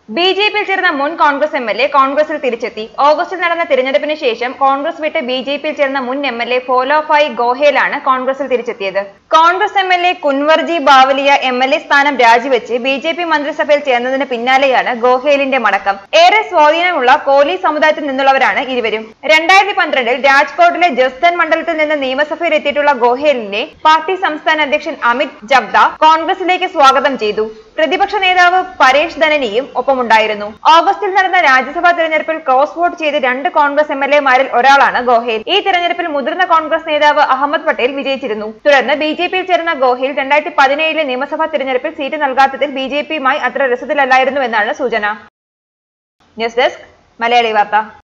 B J പിയിൽ ചേർന്ന മുൻ കോൺഗ്രസ് എം എൽ എ കോൺഗ്രസിൽ തിരിച്ചെത്തി ഓഗസ്റ്റിൽ നടന്ന തിരഞ്ഞെടുപ്പിന് ശേഷം കോൺഗ്രസ് വിട്ട് ബി ജെ പിയിൽ ചേർന്ന മുൻ എം എൽ എ ഫോലോഫായി ഗോഹേലാണ് കോൺഗ്രസിൽ തിരിച്ചെത്തിയത് Congress M L A Kunvarji Bavaliya M L A സ്ഥാനം രാജിവെച്ച് ബി ജെ പി മന്ത്രിസഭയിൽ ചേർന്നതിന് പിന്നാലെയാണ് ഗോഹേലിന്റെ മടക്കം ഏറെ സ്വാധീനമുള്ള കോലി സമുദായത്തിൽ നിന്നുള്ളവരാണ് ഇരുവരും രണ്ടായിരത്തി പന്ത്രണ്ടിൽ രാജ്കോട്ടിലെ ജസ്തൻ മണ്ഡലത്തിൽ നിന്ന് നിയമസഭയിൽ എത്തിയിട്ടുള്ള ഗോഹേലിനെ പാർട്ടി സംസ്ഥാന അധ്യക്ഷൻ അമിത് ജബ്ദ കോൺഗ്രസിലേക്ക് സ്വാഗതം ചെയ്തു പ്രതിപക്ഷ നേതാവ് പരേഷ് ധനനിയും ഒപ്പമുണ്ടായിരുന്നു ഓഗസ്റ്റിൽ നടന്ന രാജ്യസഭാ തെരഞ്ഞെടുപ്പിൽ ക്രോസ് വോട്ട് ചെയ്ത് രണ്ട് കോൺഗ്രസ് എം എൽ എമാരിൽ ഒരാളാണ് ഗോഹേൽ ഈ തെരഞ്ഞെടുപ്പിൽ മുതിർന്ന കോൺഗ്രസ് നേതാവ് അഹമ്മദ് പട്ടേൽ വിജയിച്ചിരുന്നു തുടർന്ന് ബി ജെ പിയിൽ ചേർന്ന ഗോഹേൽ രണ്ടായിരത്തി പതിനേഴിലെ നിയമസഭാ തെരഞ്ഞെടുപ്പിൽ സീറ്റ് നൽകാത്തതിൽ ബി ജെ പിയുമായി അത്ര രസത്തിലല്ലായിരുന്നുവെന്നാണ് സൂചന ന്യൂസ് ഡെസ്ക് മലയാളി വാർത്ത